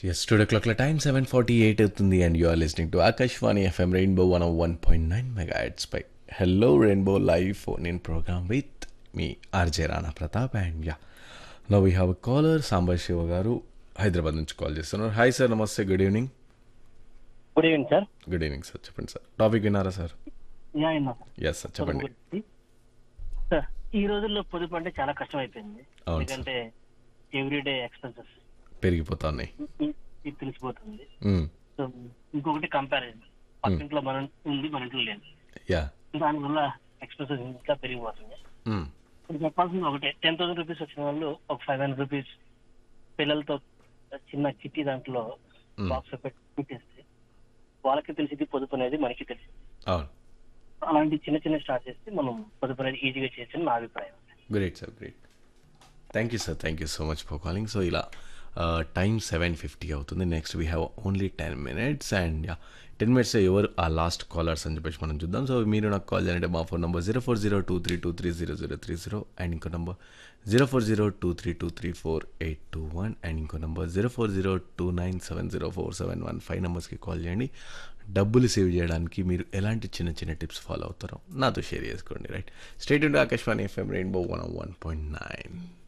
Yes today క్లాక్ల time seven forty eight అవుతుంది and you are listening to Akashvani FM rainbow one one point nine mega hertz పై hello rainbow live phone in program with me RJ Rana Pratap and ya know we have caller Sambar Shiva garu Hyderabad నుంచి కాల్ చేస్తున్నారు hi sir నమస్తే good evening good evening sir good evening sir చెప్పండి sir topic విన్నారా sir yeah అయినా sir yes sir చెప్పండి గురించి. Sir ఈ రోజుల్లో పొదుపు అంటే చాలా కష్టం అయిపోయింది అవును ఎందుకంటే ఎవ్రీడే ఎక్స్పెన్సెస్ పెరిగిపోతున్నాయి ఇది తెలిసిపోతుంది మ్మ్. సో ఇంకొకటి కంపారిజన్ పక్కింట్లో మనం ఉంది మన ఇంట్లో లేదు యా దానివల్ల ఎక్స్పెన్సెస్ ఇంకా పెరిగిపోతుంది మ్మ్. ఇప్పుడు చెప్పాల్సింది ఒకటే టెన్ థౌసండ్ రూపీస్ వచ్చిన వాళ్ళు ఒక ఫైవ్ హండ్రెడ్ రూపీస్ పిల్లలతో చిన్న చిట్టి దాంట్లో మ్మ్. బాక్స్ పెట్టి పెట్టేస్తే వాళ్ళకి తెలిసింది పొదుపు అనేది మనకి తెలిసింది అవును అలాంటి చిన్న చిన్న స్టార్ట్ చేస్తే మనం పొదుపు అనేది ఈజీగా చేయొచ్చని నా అభిప్రాయం great sir great thank you sir thank you so much for calling so ఇలా టైం సెవెన్ ఫిఫ్టీ అవుతుంది next we have only ten minutes and yeah ten minutes ఎవరు ఆ లాస్ట్ కాలర్స్ అని చెప్పేసి మనం చూద్దాం సో మీరు నాకు కాల్ చేయాలంటే మా phone number zero four zero two three two three zero zero three zero and ఇంకో number zero four zero two three two three four eight two one and ఇంకో number zero four zero two nine seven zero four seven one five నెంబర్స్కి call చేయండి డబ్బులు save చేయడానికి మీరు ఎలాంటి చిన్న చిన్న టిప్స్ ఫాలో అవుతారో నాతో షేర్ చేసుకోండి right state Akashvani FM rainbow one one point nine